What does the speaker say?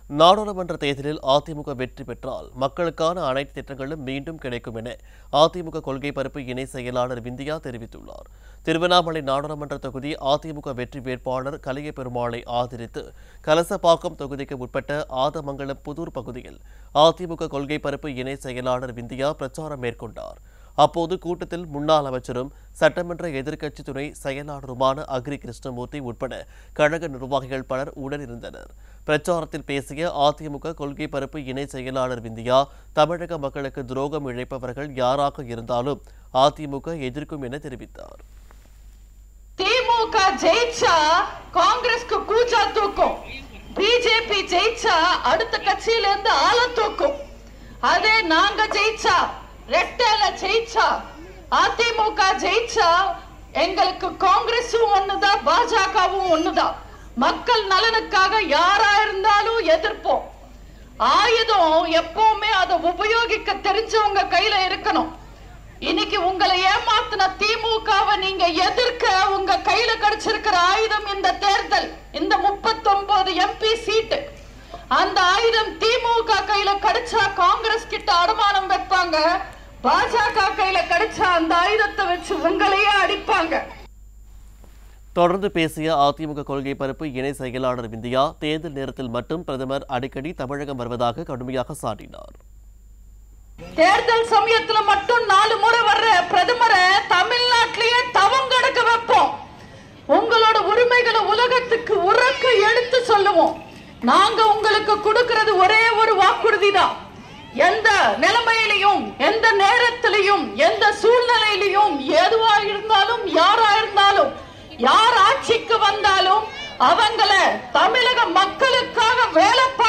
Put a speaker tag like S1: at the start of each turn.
S1: நாடாளுமன்ற தேர்தலில் அதிமுக வெற்றி பெற்றால் மக்களுக்கான அனைத்து திட்டங்களும் மீண்டும் கிடைக்கும் என அதிமுக கொள்கை பரப்பு இணை செயலாளர் விந்தியா தெரிவித்துள்ளார் திருவண்ணாமலை நாடாளுமன்ற தொகுதி அதிமுக வெற்றி வேட்பாளர் கலிய பெருமாளை ஆதரித்து கலசப்பாக்கம் தொகுதிக்கு உட்பட்ட ஆதமங்கலம் புதூர் பகுதியில் அதிமுக கொள்கை பரப்பு இணை செயலாளர் விந்தியா பிரச்சாரம் மேற்கொண்டார் அப்போது கூட்டத்தில் முன்னாள் அமைச்சரும் சட்டமன்ற எதிர்க்கட்சி துணை செயலாளருமான அக்ரி கிருஷ்ணமூர்த்தி உட்பட கழக நிர்வாகிகள் பலர் உடனிருந்தனர் பிரச்சாரத்தில் பேசிய அதிமுக கொள்கை பரப்பு இணை செயலாளர் விந்தியா தமிழக மக்களுக்கு துரோகம் இழைப்பவர்கள் யாராக இருந்தாலும் அதிமுக எதிர்க்கும் என தெரிவித்தார்
S2: திமுக ஜெயிச்சா காங்கிரஸ்க்கு கூச்சா தூக்கும் பிஜேபி ஜெயிச்சா அடுத்த கட்சியில இருந்து ஆள தூக்கும் அதே நாங்க ஜெயிச்சா ரெட்டல ஜெயிச்சா அதிமுக ஜெயிச்சா எங்களுக்கு காங்கிரஸும் ஒண்ணுதான் பாஜகவும் ஒண்ணுதான் மக்கள் நலனுக்காக யாரா இருந்தாலும் எதிர்ப்போம் ஆயுதம் எப்பவுமே அதை உபயோகிக்க தெரிஞ்சவங்க கையில இருக்கணும் இன்னைக்கு உங்களை ஏமாத்தின திமுகவை நீங்க எதிர்க்க உங்க கையில கிடைச்சிருக்கிற ஆயுதம் இந்த தேர்தல் இந்த 39 எம்பி சீட்டு அந்த ஆயுதம் திமுக கையில கிடைச்சா காங்கிரஸ் கிட்ட அடமானம் வைப்பாங்க பாஜக கையில கிடைச்சா அந்த ஆயுதத்தை வச்சு உங்களையே அடிப்பாங்க
S1: தொடர்ந்து பேசிய அதிமுக கொள்கை பரப்பு இணை செயலாளர் விந்தியா தேர்தல் நேரத்தில் மட்டும் பிரதமர் அடிக்கடி தமிழகம் வருவதாக கடுமையாக சாட்டினார்
S2: தேர்தல் சமயத்துல மட்டும் நாலு முறை வர்ற பிரதமரை தமிழ்நாட்டிலேயே தவம் கிடக்க வைப்போம் உங்களோட உரிமைகளை உலகத்துக்கு உறக்க எடுத்து சொல்லுவோம் நாங்க உங்களுக்கு கொடுக்கிறது ஒரே ஒரு வாக்குறுதி தான் எந்த நிலைமையிலையும் எந்த நேரத்திலையும் எந்த சூழ்நிலையிலையும் எதுவா இருந்தாலும் யாரா இருந்தாலும் யார் ஆட்சிக்கு வந்தாலும் அவங்கள தமிழக மக்களுக்காக வேலை